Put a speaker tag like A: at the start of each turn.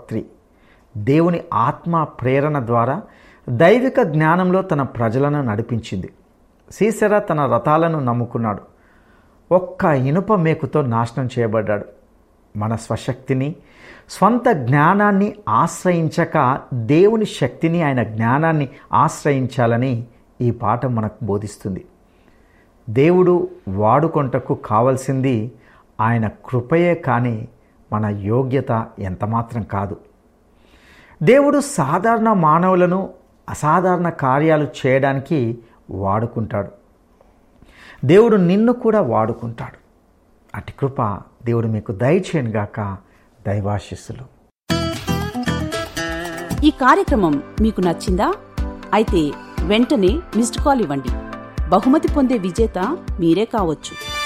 A: ప్రవక్త్రి దేవుని ఆత్మ ప్రేరణ ద్వారా దైవిక జ్ఞానంలో తన ప్రజలను నడిపించింది సీసెరా తన రథాలను నమ్ముకున్నాడు ఒక్క ఇనుప మేకుతో నాశనం చేయబడ్డాడు మన స్వశక్తిని స్వంత జ్ఞానాన్ని ఆశ్రయించక దేవుని శక్తిని ఆయన జ్ఞానాన్ని ఆశ్రయించాలని ఈ పాఠం మనకు బోధిస్తుంది దేవుడు వాడుకొంటకు కావలసింది ఆయన కృపయే కానీ మన యోగ్యత ఎంతమాత్రం కాదు దేవుడు సాధారణ మానవులను అసాధారణ కార్యాలు చేయడానికి వాడుకుంటాడు దేవుడు నిన్ను కూడా వాడుకుంటాడు అటు కృప దేవుడు మీకు దయచేయను గాక దైవాశిస్సులు
B: ఈ కార్యక్రమం మీకు నచ్చిందా అయితే వెంటనే మిస్డ్ కాల్ ఇవ్వండి బహుమతి పొందే విజేత మీరే కావచ్చు